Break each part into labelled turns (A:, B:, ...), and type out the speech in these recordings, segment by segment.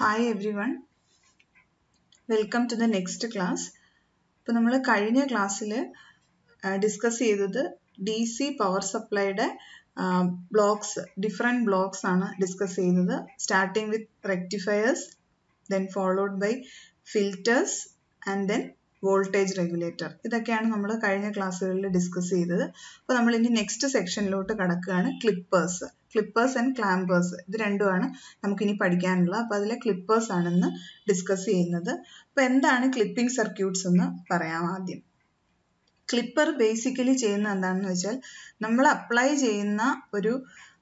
A: hi everyone welcome to the next class ഇപ്പോൾ നമ്മൾ കഴിഞ്ഞ ക്ലാസ്സിൽ ഡിസ്കസ് ചെയ്തത് ഡി സി പവർ സപ്ലൈയുടെ ബ്ലോക്സ് ഡിഫറെൻറ്റ് ബ്ലോക്സ് ആണ് ഡിസ്കസ് ചെയ്തത് starting with rectifiers then followed by filters and then voltage regulator ഇതൊക്കെയാണ് നമ്മൾ കഴിഞ്ഞ ക്ലാസ്സുകളിൽ ഡിസ്കസ് ചെയ്തത് അപ്പോൾ നമ്മൾ ഇനി നെക്സ്റ്റ് സെക്ഷനിലോട്ട് കടക്കുകയാണ് ക്ലിപ്പേഴ്സ് ക്ലിപ്പേഴ്സ് ആൻഡ് ക്ലാമ്പേഴ്സ് ഇത് രണ്ടുമാണ് നമുക്കിനി പഠിക്കാനുള്ളത് അപ്പോൾ അതിലെ ക്ലിപ്പേഴ്സ് ആണെന്ന് ഡിസ്കസ് ചെയ്യുന്നത് അപ്പോൾ എന്താണ് ക്ലിപ്പിംഗ് സർക്യൂട്ട്സ് എന്ന് പറയാം ആദ്യം ക്ലിപ്പർ ബേസിക്കലി ചെയ്യുന്ന എന്താണെന്ന് വെച്ചാൽ നമ്മൾ അപ്ലൈ ചെയ്യുന്ന ഒരു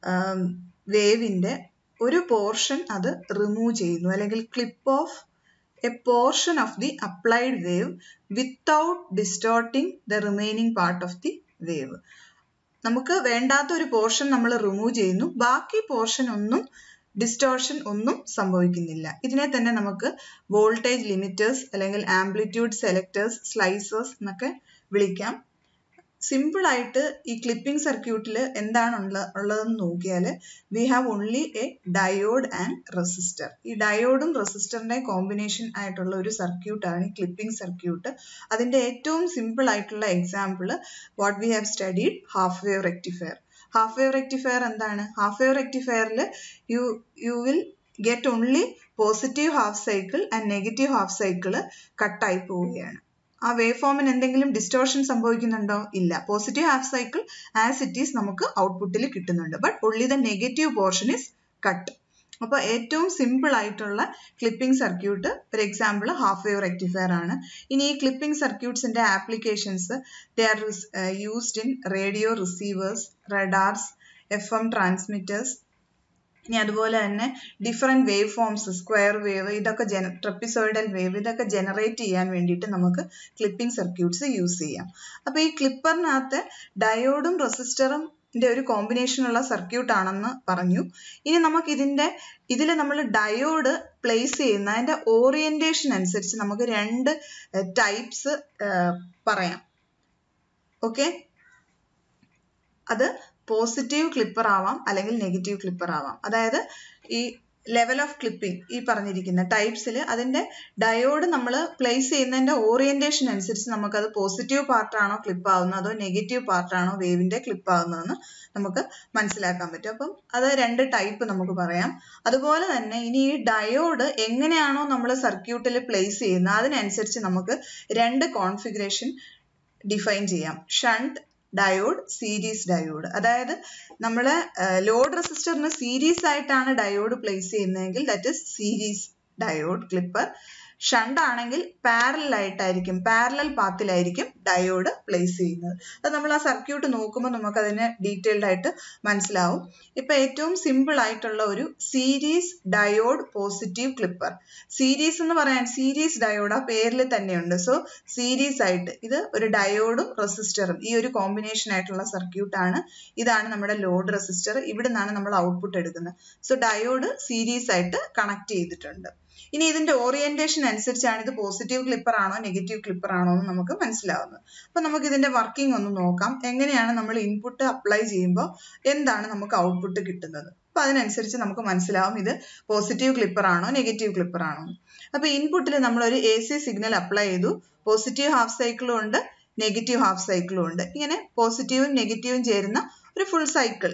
A: വേവിൻ്റെ ഒരു പോർഷൻ അത് റിമൂവ് ചെയ്യുന്നു അല്ലെങ്കിൽ clip off a portion of the applied wave without distorting the remaining part of the wave നമുക്ക് വേണ്ടാത്ത ഒരു പോർഷൻ നമ്മൾ റിമൂവ് ചെയ്യുന്നു ബാക്കി പോർഷൻ ഒന്നും ഡിസ്റ്റോർഷൻ ഒന്നും സംഭവിക്കുന്നില്ല ഇതിനെ തന്നെ നമുക്ക് വോൾട്ടേജ് ലിമിറ്റേഴ്സ് അല്ലെങ്കിൽ ആംപ്ലിറ്റ്യൂഡ് സെലക്ടേഴ്സ് സ്ലൈസേഴ്സ് എന്നൊക്കെ വിളിക്കാം സിമ്പിൾ ആയിട്ട് ഈ ക്ലിപ്പിംഗ് സർക്യൂട്ടിൽ എന്താണ് ഉള്ളതെന്ന് നോക്കിയാൽ we have only a diode and resistor ഈ ഡയോഡും റെസിസ്റ്ററിന്റെ കോമ്പിനേഷൻ ആയിട്ടുള്ള ഒരു സർക്യൂട്ടാണ് ഈ ക്ലിപ്പിംഗ് സർക്യൂട്ട് അതിന്റെ ഏറ്റവും സിമ്പിൾ ആയിട്ടുള്ള example what we have studied half wave rectifier half wave rectifier എന്താണ് ഹാഫ് വേവ് റെക്ടിഫയറിൽ you you will get only positive half cycle and negative half cycle കട്ടായി പോവുകയാണ് ആ വേവ് ഫോമിന് എന്തെങ്കിലും ഡിസ്റ്റോർഷൻ സംഭവിക്കുന്നുണ്ടോ ഇല്ല positive half cycle as it is നമുക്ക് ഔട്ട്പുട്ടിൽ കിട്ടുന്നുണ്ട് but only the negative portion is cut അപ്പോൾ ഏറ്റവും സിമ്പിൾ ആയിട്ടുള്ള ക്ലിപ്പിംഗ് സർക്യൂട്ട് ഒരു എക്സാമ്പിൾ ഹാഫ് വേവ് റെക്ടിഫയർ ആണ് ഇനി ഈ ക്ലിപ്പിംഗ് സർക്യൂട്ട്സിന്റെ applications they are used in radio receivers radars F M transmitters ഇനി അതുപോലെ തന്നെ different waveforms square wave ഇതൊക്കെ ജന ട്രപ്പിസോയിഡൽ വേവ് ഇതൊക്കെ ജനറേറ്റ് ചെയ്യാൻ വേണ്ടിയിട്ട് നമുക്ക് ക്ലിപ്പിംഗ് സർക്യൂട്ട്സ് യൂസ് ചെയ്യാം അപ്പോൾ ഈ ക്ലിപ്പറിനകത്ത് ഡയോഡും റെസിസ്റ്ററും ഒരു കോമ്പിനേഷൻ ഉള്ള സർക്യൂട്ട് ആണെന്ന് പറഞ്ഞു ഇനി നമുക്ക് ഇതിന്റെ ഇതിൽ നമ്മൾ ഡയോഡ് പ്ലേസ് ചെയ്യുന്ന അതിന്റെ ഓറിയന്റേഷൻ അനുസരിച്ച് നമുക്ക് രണ്ട് ടൈപ്സ് പറയാം ഓക്കെ അത് പോസിറ്റീവ് ക്ലിപ്പർ ആവാം അല്ലെങ്കിൽ നെഗറ്റീവ് ക്ലിപ്പർ ആവാം അതായത് ഈ ലെവൽ ഓഫ് ക്ലിപ്പിംഗ് ഈ പറഞ്ഞിരിക്കുന്ന ടൈപ്സിൽ അതിന്റെ ഡയോഡ് നമ്മൾ പ്ലേസ് ചെയ്യുന്നതിന്റെ ഓറിയന്റേഷൻ അനുസരിച്ച് നമുക്കത് പോസിറ്റീവ് പാർട്ടാണോ ക്ലിപ്പ് ആവുന്നത് അതോ നെഗറ്റീവ് പാർട്ടാണോ വേവിന്റെ ക്ലിപ്പ് ആവുന്നതെന്ന് നമുക്ക് മനസ്സിലാക്കാൻ പറ്റും അപ്പം അത് രണ്ട് ടൈപ്പ് നമുക്ക് പറയാം അതുപോലെ തന്നെ ഇനി ഈ ഡയോഡ് എങ്ങനെയാണോ നമ്മൾ സർക്യൂട്ടിൽ പ്ലേസ് ചെയ്യുന്നത് അതിനനുസരിച്ച് നമുക്ക് രണ്ട് കോൺഫിഗറേഷൻ ഡിഫൈൻ ചെയ്യാം ഷണ്ട് ഡയോഡ് സീരീസ് ഡയോഡ് അതായത് നമ്മൾ ലോഡ് റെസിസ്റ്ററിന് സീരീസ് ആയിട്ടാണ് ഡയോഡ് പ്ലേസ് ചെയ്യുന്നതെങ്കിൽ that is series diode clipper shunt ആണെങ്കിൽ പാരലൽ ആയിട്ടായിരിക്കും പാരലൽ പാത്തിലായിരിക്കും ഡയോഡ് പ്ലേസ് ചെയ്യുന്നത് അത് നമ്മൾ ആ സർക്യൂട്ട് നോക്കുമ്പോൾ നമുക്ക് അതിന് ഡീറ്റെയിൽഡ് ആയിട്ട് മനസ്സിലാവും ഇപ്പൊ ഏറ്റവും സിമ്പിൾ ആയിട്ടുള്ള ഒരു series diode positive clipper series എന്ന് പറയാൻ സീരീസ് ഡയോഡ് ആ പേരിൽ തന്നെയുണ്ട് സോ സീരീസ് ആയിട്ട് ഇത് ഒരു ഡയോഡും റെസിസ്റ്ററും ഈ ഒരു കോമ്പിനേഷൻ ആയിട്ടുള്ള സർക്യൂട്ട് ആണ് ഇതാണ് നമ്മുടെ ലോഡ് റെസിസ്റ്റർ ഇവിടെ നിന്നാണ് നമ്മൾ ഔട്ട്പുട്ട് എടുക്കുന്നത് സോ ഡയോഡ് സീരീസ് ആയിട്ട് കണക്ട് ചെയ്തിട്ടുണ്ട് ഇനി ഇതിന്റെ ഓറിയന്റേഷൻ അനുസരിച്ചാണ് ഇത് പോസിറ്റീവ് ക്ലിപ്പർ ആണോ നെഗറ്റീവ് ക്ലിപ്പർ ആണോ എന്ന് നമുക്ക് മനസ്സിലാവുന്നത് അപ്പൊ നമുക്ക് ഇതിന്റെ വർക്കിംഗ് ഒന്ന് നോക്കാം എങ്ങനെയാണ് നമ്മൾ ഇൻപുട്ട് അപ്ലൈ ചെയ്യുമ്പോൾ എന്താണ് നമുക്ക് ഔട്ട്പുട്ട് കിട്ടുന്നത് അപ്പൊ അതിനനുസരിച്ച് നമുക്ക് മനസ്സിലാവും ഇത് പോസിറ്റീവ് ക്ലിപ്പർ ആണോ നെഗറ്റീവ് ക്ലിപ്പർ ആണോ അപ്പൊ ഇൻപുട്ടിൽ നമ്മൾ ഒരു എ സി സിഗ്നൽ അപ്ലൈ ചെയ്തു പോസിറ്റീവ് ഹാഫ് സൈക്കിളും ഉണ്ട് നെഗറ്റീവ് ഹാഫ് സൈക്കിളും ഉണ്ട് ഇങ്ങനെ പോസിറ്റീവും നെഗറ്റീവും ചേരുന്ന ഒരു ഫുൾ സൈക്കിൾ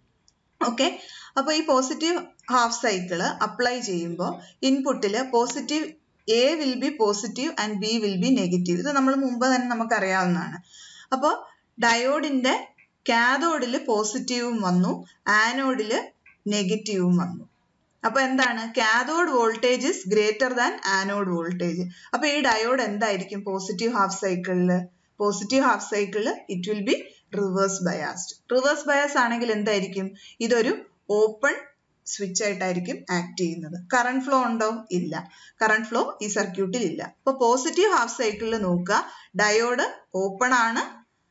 A: ഓക്കെ അപ്പോൾ ഈ പോസിറ്റീവ് ഹാഫ് സൈക്കിൾ അപ്ലൈ ചെയ്യുമ്പോൾ ഇൻപുട്ടിൽ positive A will be positive and B will be negative ഇത് നമ്മൾ മുമ്പ് തന്നെ നമുക്ക് അറിയാവുന്നതാണ് അപ്പോൾ ഡയോഡിന്റെ കാഥോഡിൽ പോസിറ്റീവും വന്നു ആനോഡിൽ നെഗറ്റീവും വന്നു അപ്പൊ എന്താണ് cathode voltage is greater than anode voltage അപ്പൊ ഈ ഡയോഡ് എന്തായിരിക്കും പോസിറ്റീവ് ഹാഫ് സൈക്കിളിൽ പോസിറ്റീവ് ഹാഫ് സൈക്കിളിൽ it will be reverse biased reverse bias ആണെങ്കിൽ എന്തായിരിക്കും ഇതൊരു ഓപ്പൺ സ്വിച്ച് ആയിട്ടായിരിക്കും ആക്ട് ചെയ്യുന്നത് കറണ്ട് ഫ്ലോ ഉണ്ടോ ഇല്ല കറണ്ട് ഫ്ലോ ഈ സർക്യൂട്ടിൽ ഇല്ല അപ്പൊ പോസിറ്റീവ് ഹാഫ് സൈക്കിളിൽ നോക്കുക ഡയോഡ് ഓപ്പൺ ആണ്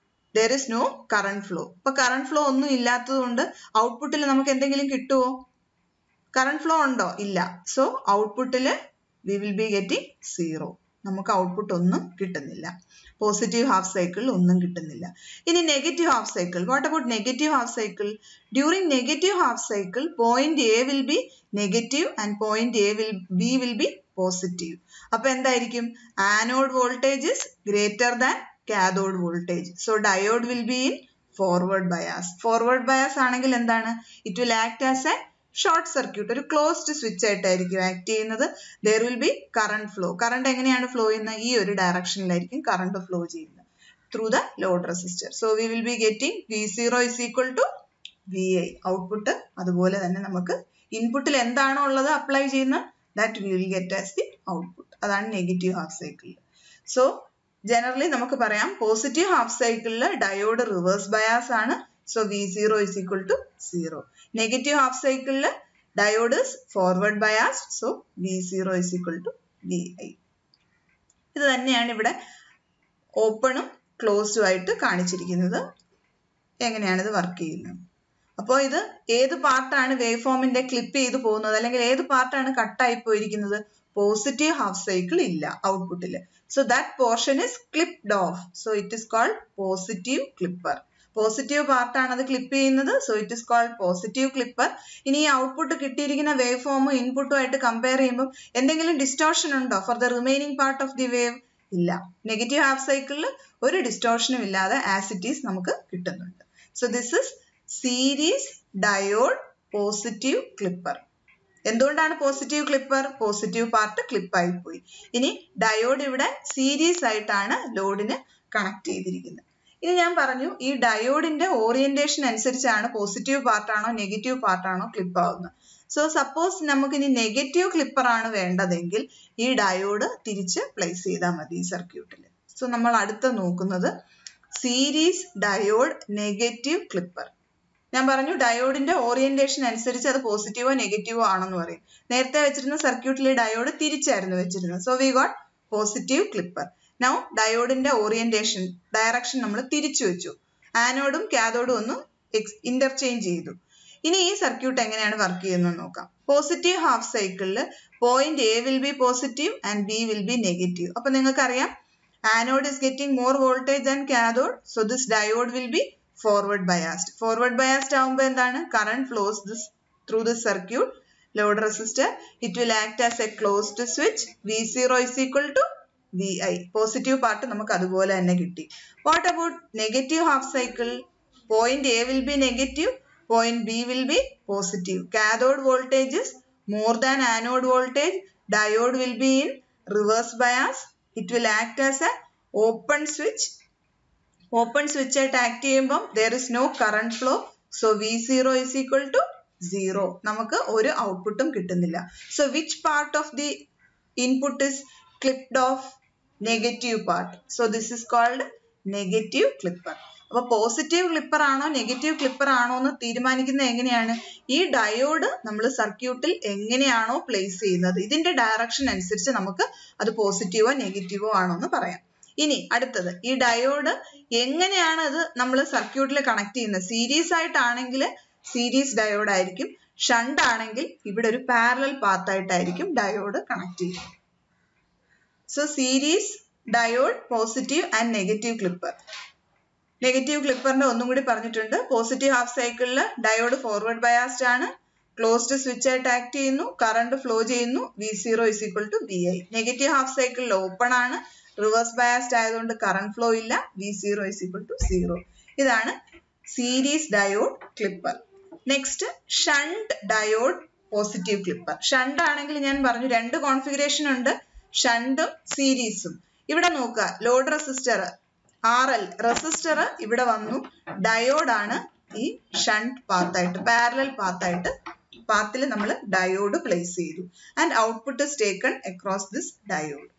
A: there is no current flow അപ്പൊ കറണ്ട് ഫ്ലോ ഒന്നും ഇല്ലാത്തത് കൊണ്ട് ഔട്ട്പുട്ടിൽ നമുക്ക് എന്തെങ്കിലും കിട്ടുമോ കറണ്ട് ഫ്ലോ ഉണ്ടോ ഇല്ല സോ ഔട്ട്പുട്ടിൽ we will be getting zero നമുക്ക് ഔട്ട്പുട്ട് ഒന്നും കിട്ടുന്നില്ല പോസിറ്റീവ് ഹാഫ് സൈക്കിളിൽ ഒന്നും കിട്ടുന്നില്ല ഇനി negative half cycle what about negative half cycle during negative half cycle point A will be negative and point A will be will be positive അപ്പൊ എന്തായിരിക്കും anode voltage is greater than cathode voltage so diode will be in forward bias forward bias ആണെങ്കിൽ എന്താണ് it will act as a short circuit ഒരു closed switch ആയിട്ടായിരിക്കും act ചെയ്യുന്നത് there will be current flow current എങ്ങനെയാണ് flow ചെയ്യുന്നത് ഈ ഒരു ഡയറക്ഷനിലായിരിക്കും കറണ്ട് ഫ്ലോ ചെയ്യുന്നത് through the load resistor so we will be getting V zero is equal to V I output അതുപോലെ തന്നെ നമുക്ക് ഇൻപുട്ടിൽ എന്താണോ ഉള്ളത് അപ്ലൈ ചെയ്യുന്ന that we will get as the output അതാണ് നെഗറ്റീവ് ഹാഫ് സൈക്കിളിൽ സോ ജനറലി നമുക്ക് പറയാം പോസിറ്റീവ് ഹാഫ് സൈക്കിളിൽ ഡയോഡ് റിവേഴ്സ് ബയാസ് ആണ് so V zero is equal to zero negative half സൈക്കിളിൽ diode is forward bias so V zero is equal to V I ഇത് തന്നെയാണ് ഇവിടെ ഓപ്പണും ക്ലോസ്ഡും ആയിട്ട് കാണിച്ചിരിക്കുന്നത് എങ്ങനെയാണ് ഇത് വർക്ക് ചെയ്യുന്നത് അപ്പോൾ ഇത് ഏത് പാർട്ടാണ് വേവ് ഫോമിന്റെ ക്ലിപ്പ് ചെയ്ത് പോകുന്നത് അല്ലെങ്കിൽ ഏത് പാർട്ടാണ് കട്ടായി പോയിരിക്കുന്നത് പോസിറ്റീവ് ഹാഫ് സൈക്കിൾ ഇല്ല ഔട്ട്പുട്ടിൽ so that portion is clipped off so it is called positive clipper positive പാർട്ടാണ് അത് ക്ലിപ്പ് ചെയ്യുന്നത് so it is called positive clipper ഇനി ഈ ഔട്ട്പുട്ട് കിട്ടിയിരിക്കുന്ന വേവ് ഫോമും ഇൻപുട്ടും ആയിട്ട് കമ്പയർ ചെയ്യുമ്പോൾ എന്തെങ്കിലും ഡിസ്റ്റോർഷൻ ഉണ്ടോ for the remaining part of the wave ഇല്ല നെഗറ്റീവ് ഹാഫ് സൈക്കിളിൽ ഒരു ഡിസ്റ്റോർഷനും ഇല്ലാതെ ആസിറ്റീസ് നമുക്ക് കിട്ടുന്നുണ്ട് so this is series diode positive clipper എന്തുകൊണ്ടാണ് പോസിറ്റീവ് ക്ലിപ്പർ പോസിറ്റീവ് പാർട്ട് ക്ലിപ്പായി പോയി ഇനി ഡയോഡ് ഇവിടെ സീരീസ് ആയിട്ടാണ് ലോഡിന് കണക്ട് ചെയ്തിരിക്കുന്നത് ഇനി ഞാൻ പറഞ്ഞു ഈ ഡയോഡിന്റെ ഓറിയന്റേഷൻ അനുസരിച്ചാണ് പോസിറ്റീവ് പാർട്ടാണോ നെഗറ്റീവ് പാർട്ടാണോ ക്ലിപ്പ് ആവുന്നത് സോ സപ്പോസ് നമുക്ക് ഇനി നെഗറ്റീവ് ക്ലിപ്പർ ആണ് വേണ്ടതെങ്കിൽ ഈ ഡയോഡ് തിരിച്ച് പ്ലേസ് ചെയ്താൽ മതി ഈ സർക്യൂട്ടിൽ സോ നമ്മൾ അടുത്ത നോക്കുന്നത് സീരീസ് ഡയോഡ് നെഗറ്റീവ് ക്ലിപ്പർ ഞാൻ പറഞ്ഞു ഡയോഡിന്റെ ഓറിയന്റേഷൻ അനുസരിച്ച് അത് പോസിറ്റീവോ നെഗറ്റീവോ ആണെന്ന് പറയും നേരത്തെ വെച്ചിരുന്ന സർക്യൂട്ടിലെ ഡയോഡ് തിരിച്ചായിരുന്നു വെച്ചിരുന്നത് so we got positive clipper now ഡയോഡിന്റെ ഓറിയന്റേഷൻ ഡയറക്ഷൻ നമ്മൾ തിരിച്ചു വെച്ചു ആനോഡും കാഥോഡും ഒന്ന് ഇന്റർചേഞ്ച് ചെയ്തു ഇനി ഈ സർക്യൂട്ട് എങ്ങനെയാണ് വർക്ക് ചെയ്യുന്നത് നോക്കാം പോസിറ്റീവ് ഹാഫ് സൈക്കിളിൽ point A will be positive and B will be negative അപ്പൊ നിങ്ങൾക്കറിയാം anode is getting more voltage than cathode so this diode will be forward biased forward biased ആകുമ്പോൾ എന്താണ് current flows this through this circuit load resistor it will act as a closed switch V zero is equal to V I positive part നമുക്ക് അതുപോലെ തന്നെ കിട്ടി what about negative half cycle point A will be negative point B will be positive cathode voltage is more than anode voltage diode will be in reverse bias it will act as a open switch open switch ആയിട്ട് act ചെയ്യുമ്പോൾ there is no current flow so V zero is equal to zero നമുക്ക് ഒരു ഔട്ട്പുട്ടും കിട്ടുന്നില്ല so which part of the input is clipped off negative part so this is called negative clipper അപ്പൊ positive clipper ആണോ negative clipper ആണോ എന്ന് തീരുമാനിക്കുന്നത് എങ്ങനെയാണ് ഈ ഡയോഡ് നമ്മൾ സർക്യൂട്ടിൽ എങ്ങനെയാണോ പ്ലേസ് ചെയ്യുന്നത് ഇതിന്റെ ഡയറക്ഷൻ അനുസരിച്ച് നമുക്ക് അത് പോസിറ്റീവോ നെഗറ്റീവോ ആണോ എന്ന് പറയാം ഇനി അടുത്തത് ഈ ഡയോഡ് എങ്ങനെയാണ് അത് നമ്മൾ സർക്യൂട്ടിൽ കണക്ട് ചെയ്യുന്നത് സീരീസ് ആയിട്ടാണെങ്കിൽ സീരീസ് ഡയോഡ് ആയിരിക്കും ഷണ്ട് ആണെങ്കിൽ ഇവിടെ ഒരു പാരലൽ പാത്ത് ആയിട്ടായിരിക്കും ഡയോഡ് കണക്ട് ചെയ്യുന്നത് so series diode positive and negative clipper negative ക്ലിപ്പറിന്റെ ഒന്നും കൂടി പറഞ്ഞിട്ടുണ്ട് പോസിറ്റീവ് ഹാഫ് സൈക്കിളിൽ ഡയോഡ് ഫോർവേഡ് ബയാസ്ഡ് ആണ് ക്ലോസ്ഡ് സ്വിച്ച് ആയിട്ട് ആക്ട് ചെയ്യുന്നു കറണ്ട് ഫ്ലോ ചെയ്യുന്നു V zero is equal to V I negative half സൈക്കിളിൽ ഓപ്പൺ ആണ് റിവേഴ്സ് ബയാസ്ഡ് ആയതുകൊണ്ട് കറണ്ട് ഫ്ലോ ഇല്ല V zero is equal to zero ഇതാണ് series diode clipper next shunt diode positive clipper shunt ആണെങ്കിൽ ഞാൻ പറഞ്ഞു രണ്ട് കോൺഫിഗറേഷൻ ഉണ്ട് ഷണ്ടും സീരീസും ഇവിടെ നോക്കുക load resistor R L resistor ഇവിടെ വന്നു ഡയോഡ് ആണ് ഈ ഷണ്ട് പാത്തായിട്ട് പാരലൽ പാത്തായിട്ട് പാത്തിൽ നമ്മൾ ഡയോഡ് പ്ലേസ് ചെയ്തു and output is taken across this diode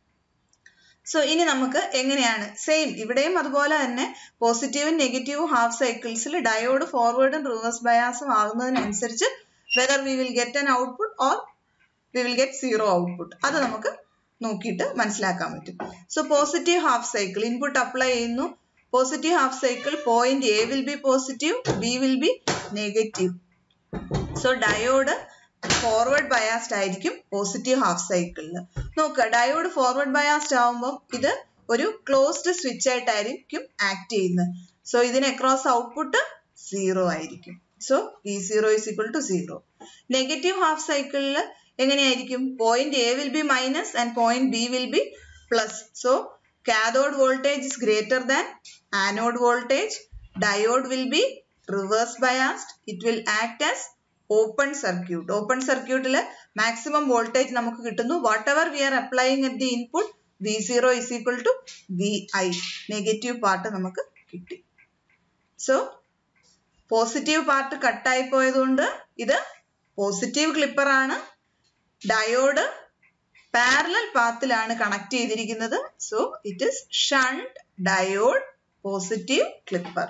A: so ഇനി നമുക്ക് എങ്ങനെയാണ് സെയിം ഇവിടെയും അതുപോലെ തന്നെ പോസിറ്റീവും നെഗറ്റീവും ഹാഫ് സൈക്കിൾസിൽ ഡയോഡ് ഫോർവേഡും റിവേഴ്സ് ബയാസും ആകുന്നതിനനുസരിച്ച് whether we will get an output or we will get zero output അത് നമുക്ക് നോക്കിയിട്ട് മനസ്സിലാക്കാൻ പറ്റും so positive half cycle input apply ചെയ്യുന്നു positive half cycle point A will be positive B will be negative so diode forward biased ആയിരിക്കും positive half സൈക്കിളിൽ നോക്കുക diode forward biased ആവുമ്പോൾ ഇത് ഒരു ക്ലോസ്ഡ് സ്വിച്ച് ആയിട്ടായിരിക്കും ആക്ട് ചെയ്യുന്നത് സോ ഇതിന് അക്രോസ് ഔട്ട്പുട്ട് സീറോ ആയിരിക്കും so V zero is equal to zero negative half സൈക്കിളിൽ എങ്ങനെയായിരിക്കും point A will be minus and point B will be plus so cathode voltage is greater than anode voltage diode will be reverse biased it will act as open circuit open സർക്യൂട്ടിൽ maximum voltage നമുക്ക് കിട്ടുന്നു what whatever we are applying at the input V zero is equal to V I negative part നമുക്ക് കിട്ടി so positive part കട്ടായി പോയതുകൊണ്ട് ഇത് positive clipper ആണ് diode parallel പാത്തിലാണ് കണക്ട് ചെയ്തിരിക്കുന്നത് so it is shunt diode positive clipper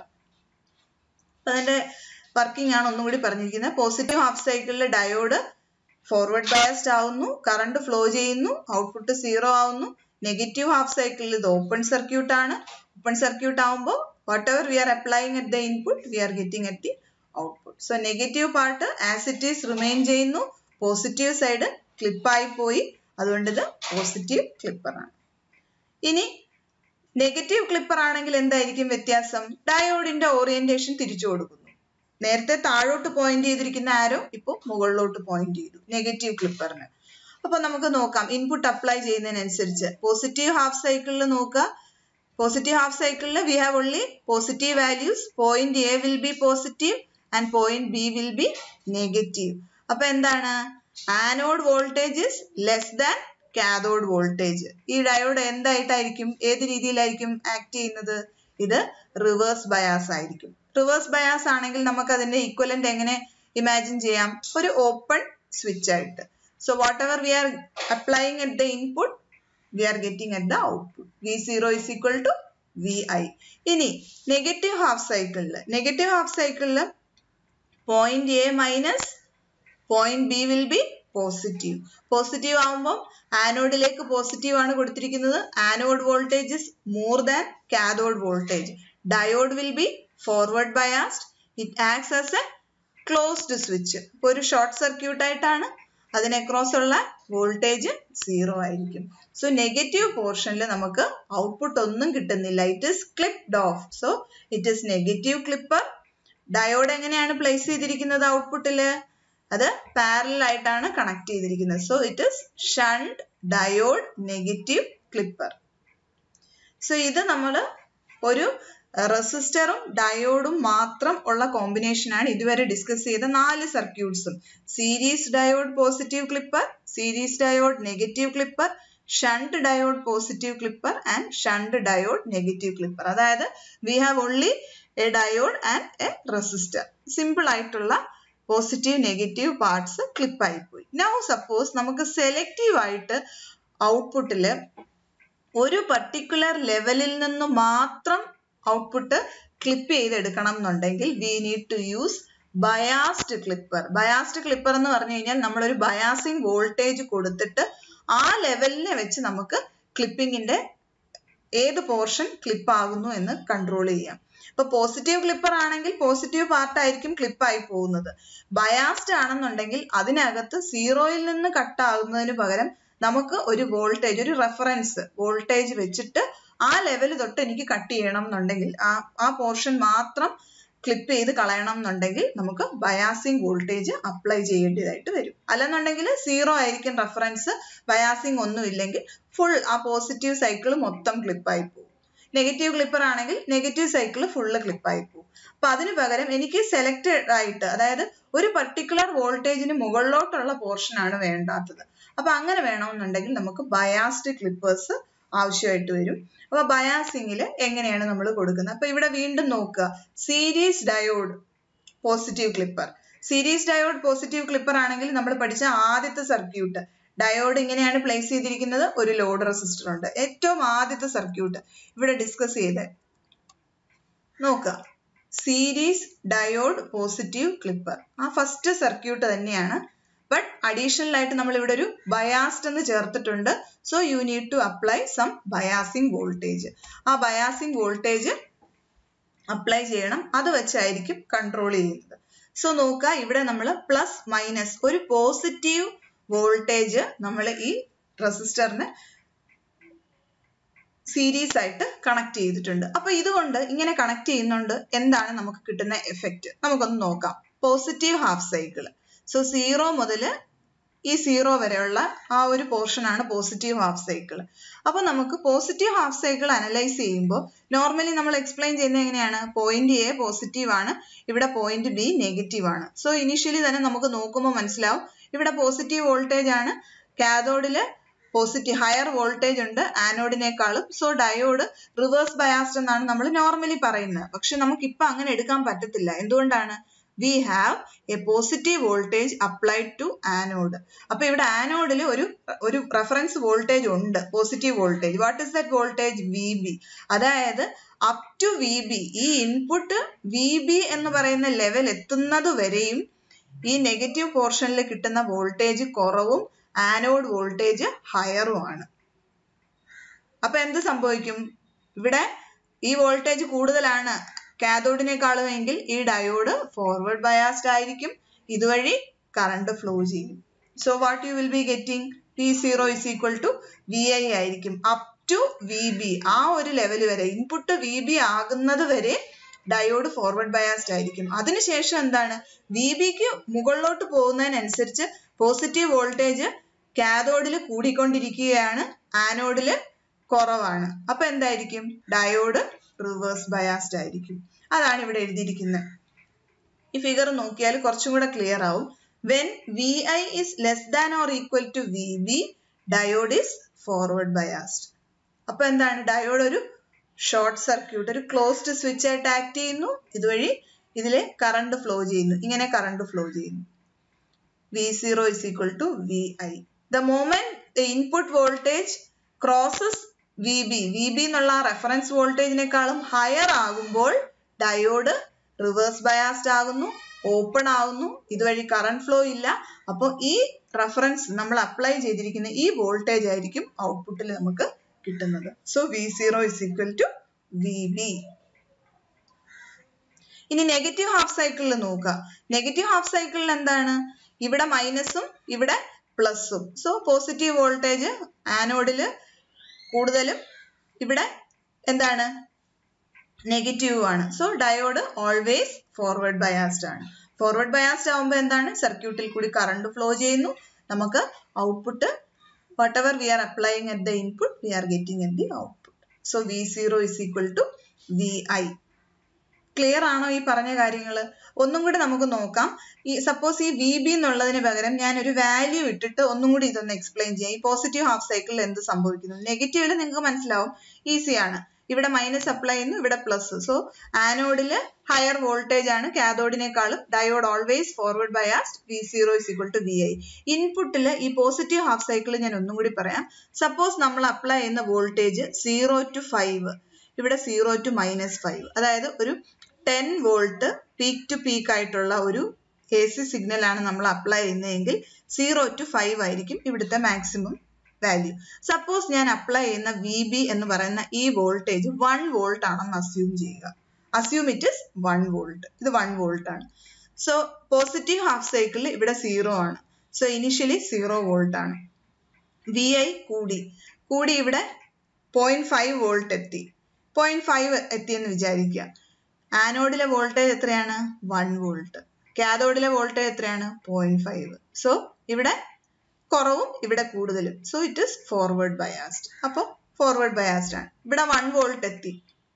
A: അതിന്റെ working ആണ് ഒന്നും കൂടി പറഞ്ഞിരിക്കുന്നത് പോസിറ്റീവ് ഹാഫ് സൈക്കിളിൽ ഡയോഡ് ഫോർവേഡ് ബയസ്ഡ് ആവുന്നു കറണ്ട് ഫ്ലോ ചെയ്യുന്നു ഔട്ട്പുട്ട് സീറോ ആവുന്നു നെഗറ്റീവ് ഹാഫ് സൈക്കിളിൽ ഇത് ഓപ്പൺ സർക്യൂട്ട് ആണ് ഓപ്പൺ സർക്യൂട്ട് ആവുമ്പോൾ what whatever we are applying at the input we are getting at the output so negative part as it is remain ചെയ്യുന്നു positive side ക്ലിപ്പായി പോയി അതുകൊണ്ട് ഇത് പോസിറ്റീവ് ക്ലിപ്പർ ആണ് ഇനി നെഗറ്റീവ് ക്ലിപ്പർ ആണെങ്കിൽ എന്തായിരിക്കും വ്യത്യാസം ഡയോഡിന്റെ ഓറിയന്റേഷൻ തിരിച്ചു കൊടുക്കുന്നു നേരത്തെ താഴോട്ട് പോയിന്റ് ചെയ്തിരിക്കുന്ന ആരോ ഇപ്പോൾ മുകളിലോട്ട് പോയിന്റ് ചെയ്തു നെഗറ്റീവ് ക്ലിപ്പറിന് അപ്പൊ നമുക്ക് നോക്കാം ഇൻപുട്ട് അപ്ലൈ ചെയ്യുന്നതിനനുസരിച്ച് പോസിറ്റീവ് ഹാഫ് സൈക്കിളിൽ നോക്കുക പോസിറ്റീവ് ഹാഫ് സൈക്കിളിൽ we have only positive values point A will be positive and point B will be negative അപ്പൊ എന്താണ് anode voltage is less than cathode voltage ഈ ഡയോഡ് എന്തായിട്ടായിരിക്കും ഏത് രീതിയിലായിരിക്കും ആക്ട് ചെയ്യുന്നത് ഇത് റിവേഴ്സ് ബയാസ് ആയിരിക്കും റിവേഴ്സ് ബയാസ് ആണെങ്കിൽ നമുക്ക് അതിന്റെ ഈക്വലന്റ് എങ്ങനെ ഇമാജിൻ ചെയ്യാം ഒരു ഓപ്പൺ സ്വിച്ച് ആയിട്ട് so whatever we are applying at the input we are getting at the output V zero is equal to V I ഇനി നെഗറ്റീവ് ഹാഫ് സൈക്കിളിൽ നെഗറ്റീവ് ഹാഫ് സൈക്കിളിൽ point A minus point B will be positive positive ആവുമ്പോൾ ആനോഡിലേക്ക് positive ആണ് കൊടുത്തിരിക്കുന്നത് anode voltage is more than cathode voltage diode will be forward biased it acts as a closed switch ഇപ്പോൾ ഒരു short circuit ആയിട്ടാണ് അതിന് across ഉള്ള voltage zero ആയിരിക്കും സോ നെഗറ്റീവ് പോർഷനിൽ നമുക്ക് ഔട്ട്പുട്ട് ഒന്നും കിട്ടുന്നില്ല it is clipped off so it is negative clipper diode എങ്ങനെയാണ് പ്ലേസ് ചെയ്തിരിക്കുന്നത് ഔട്ട്പുട്ടില് അത് പാരലൽ ആയിട്ടാണ് കണക്ട് ചെയ്തിരിക്കുന്നത് so it is shunt diode negative clipper so ഇത് നമ്മൾ ഒരു റെസിസ്റ്ററും ഡയോഡും മാത്രം ഉള്ള കോമ്പിനേഷൻ ആണ് ഇതുവരെ ഡിസ്കസ് ചെയ്ത നാല് സർക്യൂട്ട്സും series diode positive clipper series diode negative clipper shunt diode positive clipper and shunt diode negative clipper അതായത് we have only a diode and a resistor simple ആയിട്ടുള്ള പോസിറ്റീവ് നെഗറ്റീവ് പാർട്സ് ക്ലിപ്പായി പോയി now suppose നമുക്ക് selective ആയിട്ട് ഔട്ട്പുട്ടിൽ ഒരു particular ലെവലിൽ നിന്ന് മാത്രം ഔട്ട്പുട്ട് ക്ലിപ്പ് ചെയ്തെടുക്കണം എന്നുണ്ടെങ്കിൽ we need to use biased clipper biased clipper എന്ന് പറഞ്ഞു കഴിഞ്ഞാൽ നമ്മളൊരു ബയാസിങ് വോൾട്ടേജ് കൊടുത്തിട്ട് ആ ലെവലിനെ വെച്ച് നമുക്ക് ക്ലിപ്പിങ്ങിന്റെ ഏത് പോർഷൻ ക്ലിപ്പ് ആകുന്നു എന്ന് കൺട്രോൾ ചെയ്യാം ഇപ്പൊ പോസിറ്റീവ് ക്ലിപ്പർ ആണെങ്കിൽ പോസിറ്റീവ് പാർട്ട് ആയിരിക്കും ക്ലിപ്പായി പോകുന്നത് ബയാസ്ഡ് ആണെന്നുണ്ടെങ്കിൽ അതിനകത്ത് സീറോയിൽ നിന്ന് കട്ട് ആകുന്നതിന് പകരം നമുക്ക് ഒരു വോൾട്ടേജ് ഒരു റെഫറൻസ് വോൾട്ടേജ് വെച്ചിട്ട് ആ ലെവൽ തൊട്ട് എനിക്ക് കട്ട് ചെയ്യണം എന്നുണ്ടെങ്കിൽ ആ ആ പോർഷൻ മാത്രം ക്ലിപ്പ് ചെയ്ത് കളയണം എന്നുണ്ടെങ്കിൽ നമുക്ക് ബയാസിങ് വോൾട്ടേജ് അപ്ലൈ ചെയ്യേണ്ടതായിട്ട് വരും അല്ലെന്നുണ്ടെങ്കിൽ സീറോ ആയിരിക്കും റെഫറൻസ് ബയാസിങ് ഒന്നും ഇല്ലെങ്കിൽ ഫുൾ ആ പോസിറ്റീവ് സൈക്കിൾ മൊത്തം ക്ലിപ്പായി പോകും നെഗറ്റീവ് ക്ലിപ്പർ ആണെങ്കിൽ നെഗറ്റീവ് സൈക്കിൾ ഫുള്ള് ക്ലിപ്പായി പോകും അപ്പൊ അതിന് പകരം എനിക്ക് സെലക്റ്റഡ് ആയിട്ട് അതായത് ഒരു പർട്ടിക്കുലർ വോൾട്ടേജിന് മുകളിലോട്ടുള്ള പോർഷൻ ആണ് വേണ്ടാത്തത് അപ്പൊ അങ്ങനെ വേണമെന്നുണ്ടെങ്കിൽ നമുക്ക് ബയാസ്ഡ് ക്ലിപ്പേഴ്സ് ആവശ്യമായിട്ട് വരും അപ്പൊ ബയാസിങ്ങിൽ എങ്ങനെയാണ് നമ്മൾ കൊടുക്കുന്നത് അപ്പൊ ഇവിടെ വീണ്ടും നോക്കുക series diode positive clipper series diode positive clipper ആണെങ്കിൽ നമ്മൾ പഠിച്ച ആദ്യത്തെ സർക്യൂട്ട് ഡയോഡ് ഇങ്ങനെയാണ് പ്ലേസ് ചെയ്തിരിക്കുന്നത് ഒരു ലോഡ് റെസിസ്റ്റർ ഉണ്ട് ഏറ്റവും ആദ്യത്തെ സർക്യൂട്ട് ഇവിടെ ഡിസ്കസ് ചെയ്ത് നോക്കുക സീരീസ് ഡയോഡ് പോസിറ്റീവ് ക്ലിപ്പർ ആ ഫസ്റ്റ് സർക്യൂട്ട് തന്നെയാണ് ബട്ട് അഡീഷണൽ ആയിട്ട് നമ്മൾ ഇവിടെ ഒരു ബയാസ്ഡ് എന്ന് ചേർത്തിട്ടുണ്ട് so you need to apply some biasing voltage ആ ബയാസിങ് വോൾട്ടേജ് അപ്ലൈ ചെയ്യണം അത് വെച്ചായിരിക്കും കൺട്രോൾ ചെയ്യുന്നത് സോ നോക്കുക ഇവിടെ നമ്മൾ പ്ലസ് മൈനസ് ഒരു പോസിറ്റീവ് വോൾട്ടേജ് നമ്മൾ ഈ റെസിസ്റ്ററിന് സീരീസ് ആയിട്ട് കണക്ട് ചെയ്തിട്ടുണ്ട് അപ്പൊ ഇതുകൊണ്ട് ഇങ്ങനെ കണക്ട് ചെയ്യുന്നുണ്ട് എന്താണ് നമുക്ക് കിട്ടുന്ന എഫക്റ്റ് നമുക്കൊന്ന് നോക്കാം positive half cycle so zero മുതൽ ഈ സീറോ വരെയുള്ള ആ ഒരു പോർഷൻ ആണ് പോസിറ്റീവ് ഹാഫ് സൈക്കിൾ അപ്പൊ നമുക്ക് പോസിറ്റീവ് ഹാഫ് സൈക്കിൾ അനലൈസ് ചെയ്യുമ്പോൾ നോർമലി നമ്മൾ എക്സ്പ്ലെയിൻ ചെയ്യുന്നത് എങ്ങനെയാണ് പോയിന്റ് എ പോസിറ്റീവ് ആണ് ഇവിടെ പോയിന്റ് ബി നെഗറ്റീവ് ആണ് സോ ഇനിഷ്യലി തന്നെ നമുക്ക് നോക്കുമ്പോൾ മനസ്സിലാവും ഇവിടെ പോസിറ്റീവ് വോൾട്ടേജ് ആണ് കാഥോഡില് പോസിറ്റീവ് ഹയർ വോൾട്ടേജ് ഉണ്ട് ആനോഡിനേക്കാളും സോ ഡയോഡ് റിവേഴ്സ് ബയാസ്ഡ് എന്നാണ് നമ്മൾ നോർമലി പറയുന്നത് പക്ഷെ നമുക്ക് ഇപ്പൊ അങ്ങനെ എടുക്കാൻ പറ്റത്തില്ല എന്തുകൊണ്ടാണ് we have a positive voltage applied to anode അപ്പൊ ഇവിടെ ആനോഡിൽ ഒരു ഒരു റെഫറൻസ് വോൾട്ടേജ് ഉണ്ട് positive voltage what is that voltage V B അതായത് അപ് ടു വി ബി ഈ ഇൻപുട്ട് വി ബി എന്ന് പറയുന്ന ലെവൽ എത്തുന്നത് വരെയും ഈ നെഗറ്റീവ് പോർഷനിൽ കിട്ടുന്ന വോൾട്ടേജ് കുറവും ആനോഡ് വോൾട്ടേജ് ഹയറും ആണ് അപ്പൊ എന്ത് സംഭവിക്കും ഇവിടെ ഈ വോൾട്ടേജ് കൂടുതലാണ് കാഥോഡിനേക്കാളും എങ്കിൽ ഈ ഡയോഡ് ഫോർവേഡ് ബയാസ്ഡ് ആയിരിക്കും ഇതുവഴി കറണ്ട് ഫ്ലോ ചെയ്യും so what you will be getting V zero is equal to V I ആയിരിക്കും അപ് ടു വി ബി ആ ഒരു ലെവൽ വരെ ഇൻപുട്ട് വി ബി ആകുന്നത് വരെ ഡയോഡ് ഫോർവേഡ് ബയാസ്ഡ് ആയിരിക്കും അതിനുശേഷം എന്താണ് വി ബിക്ക് മുകളിലോട്ട് പോകുന്നതിനനുസരിച്ച് പോസിറ്റീവ് വോൾട്ടേജ് കാഥോഡിൽ കൂടിക്കൊണ്ടിരിക്കുകയാണ് ആനോഡിൽ കുറവാണ് അപ്പൊ എന്തായിരിക്കും ഡയോഡ് റിവേഴ്സ് ബയാസ്ഡ് ആയിരിക്കും അതാണ് ഇവിടെ എഴുതിയിരിക്കുന്നത് ഈ ഫിഗർ നോക്കിയാൽ കുറച്ചും കൂടെ ക്ലിയർ ആവും when V I is less than or equal to V B diode is forward biased അപ്പൊ എന്താണ് ഡയോഡ് ഒരു ഷോർട്ട് സർക്യൂട്ട് ഒരു ക്ലോസ്ഡ് സ്വിച്ച് ആയിട്ട് ആക്ട് ചെയ്യുന്നു ഇതുവഴി ഇതിലെ കറണ്ട് ഫ്ലോ ചെയ്യുന്നു ഇങ്ങനെ കറണ്ട് ഫ്ലോ ചെയ്യുന്നു V zero is equal to V I the moment the input voltage crosses V B V B എന്നുള്ള റെഫറൻസ് വോൾട്ടേജിനേക്കാളും ഹയർ ആകുമ്പോൾ ഡയോഡ് റിവേഴ്സ് ബയാസ്ഡ് ആകുന്നു ഓപ്പൺ ആകുന്നു ഇതുവഴി കറണ്ട് ഫ്ലോ ഇല്ല അപ്പോൾ ഈ റെഫറൻസ് നമ്മൾ അപ്ലൈ ചെയ്തിരിക്കുന്ന ഈ വോൾട്ടേജ് ആയിരിക്കും ഔട്ട്പുട്ടിൽ നമുക്ക് കിട്ടുന്നത് so V zero is equal to V B ഇനി നെഗറ്റീവ് ഹാഫ് സൈക്കിളിൽ നോക്കുക നെഗറ്റീവ് ഹാഫ് സൈക്കിളിൽ എന്താണ് ഇവിടെ മൈനസും ഇവിടെ പ്ലസും സോ പോസിറ്റീവ് വോൾട്ടേജ് ആനോഡില് കൂടുതലും ഇവിടെ എന്താണ് നെഗറ്റീവ് ആണ് so diode always forward biased ആണ് ഫോർവേഡ് ബയാസ്ഡ് ആവുമ്പോൾ എന്താണ് സർക്യൂട്ടിൽ കൂടി കറണ്ട് ഫ്ലോ ചെയ്യുന്നു നമുക്ക് output whatever we are applying at the input we are getting at the output so V zero is equal to V I clear ആണോ ഈ പറഞ്ഞ കാര്യങ്ങൾ ഒന്നും കൂടി നമുക്ക് നോക്കാം ഈ സപ്പോസ് ഈ വി ബി എന്നുള്ളതിന് പകരം ഞാൻ ഒരു വാല്യൂ ഇട്ടിട്ട് ഒന്നും കൂടി ഇതൊന്ന് എക്സ്പ്ലെയിൻ ചെയ്യാം ഈ പോസിറ്റീവ് ഹാഫ് സൈക്കിളിൽ എന്ത് സംഭവിക്കുന്നു നെഗറ്റീവിൽ നിങ്ങൾക്ക് മനസ്സിലാവും ഈസിയാണ് ഇവിടെ മൈനസ് അപ്ലൈ ചെയ്യുന്നു ഇവിടെ പ്ലസ് സോ ആനോഡില് ഹയർ വോൾട്ടേജ് ആണ് കാഥോഡിനേക്കാളും diode always forward biased V zero is equal to V I ഇൻപുട്ടിൽ ഈ പോസിറ്റീവ് ഹാഫ് സൈക്കിൾ ഞാൻ ഒന്നും കൂടി പറയാം സപ്പോസ് നമ്മൾ അപ്ലൈ ചെയ്യുന്ന വോൾട്ടേജ് സീറോ ടു ഫൈവ് ഇവിടെ സീറോ ടു മൈനസ് ഫൈവ് അതായത് ഒരു ten volt peak to peak ആയിട്ടുള്ള ഒരു എ സി സിഗ്നൽ ആണ് നമ്മൾ അപ്ലൈ ചെയ്യുന്നതെങ്കിൽ സീറോ ടു ഫൈവ് ആയിരിക്കും ഇവിടുത്തെ മാക്സിമം വാല്യൂ സപ്പോസ് ഞാൻ അപ്ലൈ ചെയ്യുന്ന വി ബി എന്ന് പറയുന്ന ഈ വോൾട്ടേജ് വൺ വോൾട്ട് ആണെന്ന് അസ്യൂം ചെയ്യുക assume it is one volt ഇത് വൺ വോൾട്ട് ആണ് സോ പോസിറ്റീവ് ഹാഫ് സൈക്കിളിൽ ഇവിടെ സീറോ ആണ് സോ ഇനിഷ്യലി സീറോ വോൾട്ട് ആണ് വി ഐ കൂടി കൂടി ഇവിടെ പോയിന്റ് ഫൈവ് വോൾട്ട് എത്തി പോയിന്റ് ഫൈവ് എത്തിയെന്ന് വിചാരിക്കുക ആനോഡിലെ വോൾട്ടേജ് എത്രയാണ് വൺ വോൾട്ട് കാഥോഡിലെ വോൾട്ടേജ് എത്രയാണ് പോയിന്റ് ഫൈവ് സോ ഇവിടെ കുറവും ഇവിടെ കൂടുതലും so it is forward biased അപ്പോൾ ഫോർവേഡ് ബയാസ്ഡ് ആണ് ഇവിടെ വൺ വോൾട്ട് എത്തി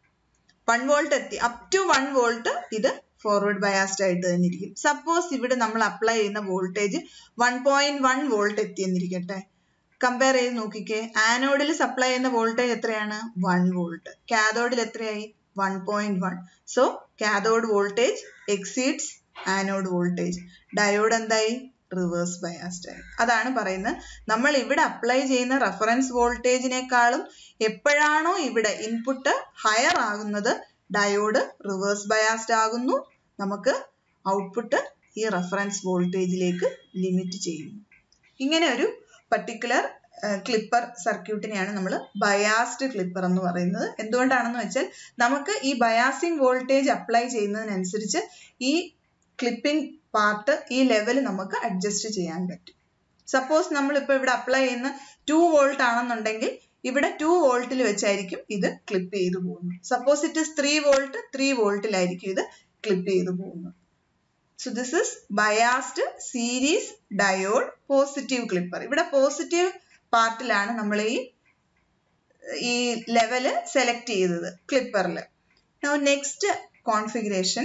A: വൺ വോൾട്ട് എത്തി അപ് ടു വൺ വോൾട്ട് ഇത് ഫോർവേഡ് ബയാസ്ഡ് ആയിട്ട് തന്നെ ഇരിക്കും സപ്പോസ് ഇവിടെ നമ്മൾ അപ്ലൈ ചെയ്യുന്ന voltage one point one volt എത്തി എന്നിരിക്കട്ടെ കമ്പയർ ചെയ്ത് നോക്കിക്കേ ആനോഡിൽ സപ്ലൈ ചെയ്യുന്ന വോൾട്ടേജ് എത്രയാണ് വൺ വോൾട്ട് കാഥോഡിൽ എത്രയായി one point one so cathode voltage exceeds anode voltage diode എന്തായി റിവേഴ്സ് ബയാസ്ഡ് ആയി അതാണ് പറയുന്നത് നമ്മൾ ഇവിടെ അപ്ലൈ ചെയ്യുന്ന റെഫറൻസ് വോൾട്ടേജിനേക്കാളും എപ്പോഴാണോ ഇവിടെ ഇൻപുട്ട് ഹയർ ആകുന്നത് ഡയോഡ് റിവേഴ്സ് ബയാസ്ഡ് ആകുന്നു നമുക്ക് ഔട്ട്പുട്ട് ഈ റെഫറൻസ് വോൾട്ടേജിലേക്ക് ലിമിറ്റ് ചെയ്യുന്നു ഇങ്ങനെ ഒരു പർട്ടിക്കുലർ ക്ലിപ്പർ സർക്യൂട്ടിനെയാണ് നമ്മൾ ബയാസ്ഡ് ക്ലിപ്പർ എന്ന് പറയുന്നത് എന്തുകൊണ്ടാണെന്ന് വെച്ചാൽ നമുക്ക് ഈ ബയാസിംഗ് വോൾട്ടേജ് അപ്ലൈ ചെയ്യുന്നതിനനുസരിച്ച് ഈ ക്ലിപ്പിംഗ് പാർട്ട് ഈ ലെവൽ നമുക്ക് അഡ്ജസ്റ്റ് ചെയ്യാൻ പറ്റും സപ്പോസ് നമ്മൾ ഇപ്പൊ ഇവിടെ അപ്ലൈ ചെയ്യുന്ന ടു വോൾട്ട് ആണെന്നുണ്ടെങ്കിൽ ഇവിടെ ടു വോൾട്ടിൽ വെച്ചായിരിക്കും ഇത് ക്ലിപ്പ് ചെയ്തു പോകുന്നത് suppose it is three volt three വോൾട്ടിലായിരിക്കും ഇത് ക്ലിപ്പ് ചെയ്തു പോകുന്നത് so this is biased series diode positive clipper ഇവിടെ പോസിറ്റീവ് പാർട്ടിലാണ് നമ്മൾ ഈ ഈ ലെവല് സെലക്ട് ചെയ്തത് ക്ലിപ്പറിൽ next configuration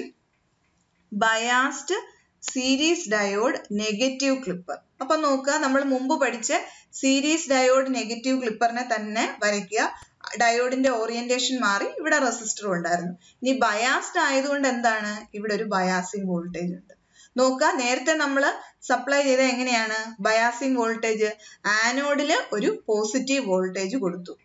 A: biased series diode negative clipper അപ്പൊ നോക്കുക നമ്മൾ മുമ്പ് പഠിച്ച സീരീസ് ഡയോഡ് നെഗറ്റീവ് ക്ലിപ്പറിനെ തന്നെ വരയ്ക്കുക ഡയോഡിന്റെ ഓറിയന്റേഷൻ മാറി ഇവിടെ റെസിസ്റ്റർ ഉണ്ടായിരുന്നു ഇനി ബയാസ്ഡ് ആയതുകൊണ്ട് എന്താണ് ഇവിടെ ഒരു ബയാസിംഗ് വോൾട്ടേജ് ഉണ്ട് നോക്കുക നേരത്തെ നമ്മൾ സപ്ലൈ ചെയ്ത എങ്ങനെയാണ് ബയാസിംഗ് വോൾട്ടേജ് ആനോഡില് ഒരു പോസിറ്റീവ് വോൾട്ടേജ് കൊടുത്തു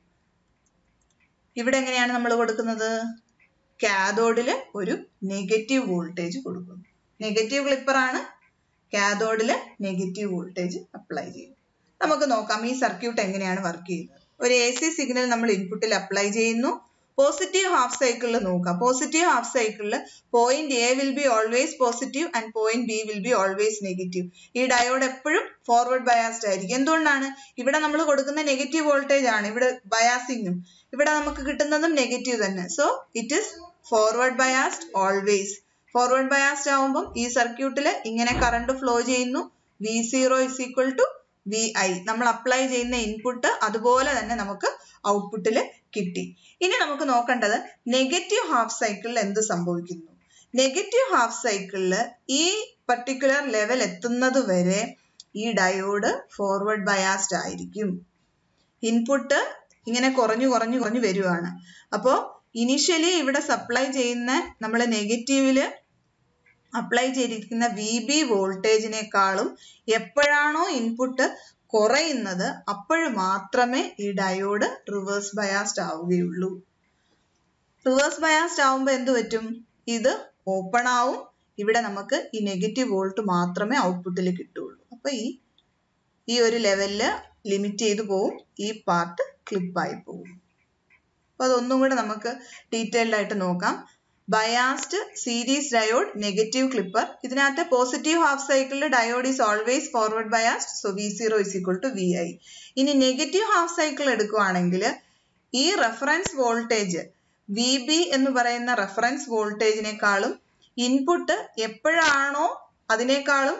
A: ഇവിടെ എങ്ങനെയാണ് നമ്മൾ കൊടുക്കുന്നത് കാഥോഡില് ഒരു നെഗറ്റീവ് വോൾട്ടേജ് കൊടുക്കുന്നു നെഗറ്റീവ് ക്ലിപ്പർ ആണ് കാഥോഡില് നെഗറ്റീവ് വോൾട്ടേജ് അപ്ലൈ ചെയ്യും നമുക്ക് നോക്കാം ഈ സർക്യൂട്ട് എങ്ങനെയാണ് വർക്ക് ചെയ്യുന്നത് ഒരു എ സി സിഗ്നൽ നമ്മൾ ഇൻപുട്ടിൽ അപ്ലൈ ചെയ്യുന്നു പോസിറ്റീവ് ഹാഫ് സൈക്കിളിൽ നോക്കാം പോസിറ്റീവ് ഹാഫ് സൈക്കിളിൽ point A will be always positive and point B will be always negative ഈ ഡയോഡ് എപ്പോഴും ഫോർവേഡ് ബയാസ്ഡ് ആയിരിക്കും എന്തുകൊണ്ടാണ് ഇവിടെ നമ്മൾ കൊടുക്കുന്ന നെഗറ്റീവ് വോൾട്ടേജ് ആണ് ഇവിടെ ബയാസിങ്ങും ഇവിടെ നമുക്ക് കിട്ടുന്നതും നെഗറ്റീവ് തന്നെ so it is forward biased always forward biased ആവുമ്പം ഈ സർക്യൂട്ടിൽ ഇങ്ങനെ കറണ്ട് ഫ്ലോ ചെയ്യുന്നു V zero is equal to V I നമ്മൾ അപ്ലൈ ചെയ്യുന്ന ഇൻപുട്ട് അതുപോലെ തന്നെ നമുക്ക് ഔട്ട്പുട്ടിൽ കിട്ടി ഇനി നമുക്ക് നോക്കേണ്ടത് നെഗറ്റീവ് ഹാഫ് സൈക്കിളിൽ എന്ത് സംഭവിക്കുന്നു നെഗറ്റീവ് ഹാഫ് സൈക്കിളിൽ ഈ പർട്ടിക്കുലർ ലെവൽ എത്തുന്നത് വരെ ഈ ഡയോഡ് ഫോർവേഡ് ബയാസ്ഡ് ആയിരിക്കും ഇൻപുട്ട് ഇങ്ങനെ കുറഞ്ഞു കുറഞ്ഞു കുറഞ്ഞു വരുവാണ് അപ്പോൾ ഇനിഷ്യലി ഇവിടെ സപ്ലൈ ചെയ്യുന്ന നമ്മൾ നെഗറ്റീവില് അപ്ലൈ ചെയ്തിരിക്കുന്ന വി ബി വോൾട്ടേജിനേക്കാളും എപ്പോഴാണോ ഇൻപുട്ട് കുറയുന്നത് അപ്പോൾ മാത്രമേ ഈ ഡയോഡ് റിവേഴ്സ് ബയാസ്ഡ് ആവുകയുള്ളൂ റിവേഴ്സ് ബയാസ്ഡ് ആവുമ്പോൾ എന്ത് പറ്റും ഇത് ഓപ്പൺ ആവും ഇവിടെ നമുക്ക് ഈ നെഗറ്റീവ് വോൾട്ട് മാത്രമേ ഔട്ട്പുട്ടിൽ കിട്ടുള്ളൂ അപ്പൊ ഈ ഈ ഒരു ലെവലില് ലിമിറ്റ് ചെയ്തു പോവും ഈ പാർട്ട് ക്ലിപ്പായി പോകും അപ്പൊ അതൊന്നും കൂടെ നമുക്ക് ഡീറ്റെയിൽഡ് ആയിട്ട് നോക്കാം biased series diode negative clipper ഇതിനകത്ത് പോസിറ്റീവ് ഹാഫ് സൈക്കിളിൽ diode is always forward biased so V zero is equal to V I ഇനി നെഗറ്റീവ് ഹാഫ് സൈക്കിൾ എടുക്കുവാണെങ്കിൽ ഈ റെഫറൻസ് വോൾട്ടേജ് വി ബി എന്ന് പറയുന്ന റെഫറൻസ് വോൾട്ടേജിനേക്കാളും ഇൻപുട്ട് എപ്പോഴാണോ അതിനേക്കാളും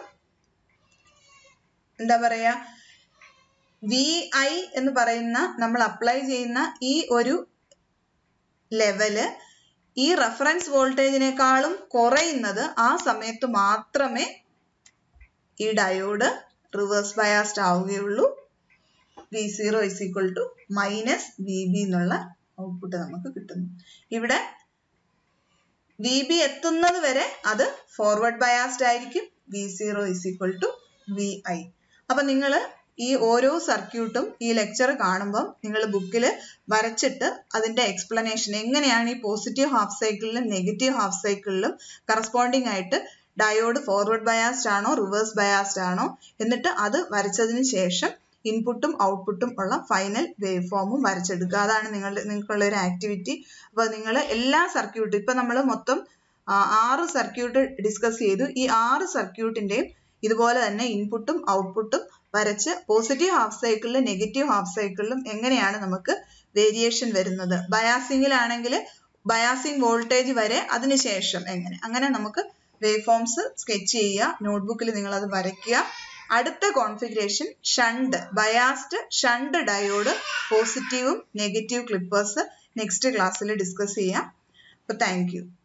A: എന്താ പറയാ വി ഐ എന്ന് പറയുന്ന നമ്മൾ അപ്ലൈ ചെയ്യുന്ന ഈ ഒരു ലെവല് ഈ റെഫറൻസ് വോൾട്ടേജിനേക്കാളും കുറയുന്നത് ആ സമയത്ത് മാത്രമേ ഈ ഡയോഡ് റിവേഴ്സ് ബയാസ്ഡ് ആവുകയുള്ളൂ V zero is equal to minus V B എന്നുള്ള ഔട്ട്പുട്ട് നമുക്ക് കിട്ടുന്നു ഇവിടെ വി ബി എത്തുന്നത് വരെ അത് ഫോർവേഡ് ബയാസ്ഡ് ആയിരിക്കും V zero is equal to V I അപ്പൊ നിങ്ങൾ ഈ ഓരോ സർക്യൂട്ടും ഈ ലെക്ചർ കാണുമ്പം നിങ്ങൾ ബുക്കിൽ വരച്ചിട്ട് അതിന്റെ എക്സ്പ്ലനേഷൻ എങ്ങനെയാണ് ഈ പോസിറ്റീവ് ഹാഫ് സൈക്കിളിലും നെഗറ്റീവ് ഹാഫ് സൈക്കിളിലും കറസ്പോണ്ടിങ് ആയിട്ട് ഡയോഡ് ഫോർവേഡ് ബയാസ്ഡ് ആണോ റിവേഴ്സ് ബയാസ്ഡ് ആണോ എന്നിട്ട് അത് വരച്ചതിന് ശേഷം ഇൻപുട്ടും ഔട്ട്പുട്ടും ഉള്ള ഫൈനൽ വേവ് ഫോമും വരച്ചെടുക്കുക അതാണ് നിങ്ങളുടെ നിങ്ങൾക്കുള്ള ഒരു ആക്ടിവിറ്റി അപ്പോൾ നിങ്ങൾ എല്ലാ സർക്യൂട്ടും ഇപ്പൊ നമ്മൾ മൊത്തം ആറ് സർക്യൂട്ട് ഡിസ്കസ് ചെയ്തു ഈ ആറ് സർക്യൂട്ടിന്റെയും ഇതുപോലെ തന്നെ ഇൻപുട്ടും ഔട്ട്പുട്ടും വരച്ച് പോസിറ്റീവ് ഹാഫ് സൈക്കിളിലും നെഗറ്റീവ് ഹാഫ് സൈക്കിളിലും എങ്ങനെയാണ് നമുക്ക് വേരിയേഷൻ വരുന്നത് ബയാസിങ്ങിലാണെങ്കിൽ ബയാസിങ് വോൾട്ടേജ് വരെ അതിനുശേഷം എങ്ങനെ അങ്ങനെ നമുക്ക് വേവ് ഫോംസ് സ്കെച്ച് ചെയ്യുക നോട്ട്ബുക്കിൽ നിങ്ങൾ അത് വരയ്ക്കുക അടുത്ത configuration shunt biased shunt diode പോസിറ്റീവും നെഗറ്റീവ് ക്ലിപ്പേഴ്സ് നെക്സ്റ്റ് ക്ലാസ്സിൽ ഡിസ്കസ് ചെയ്യാം അപ്പോൾ താങ്ക് യു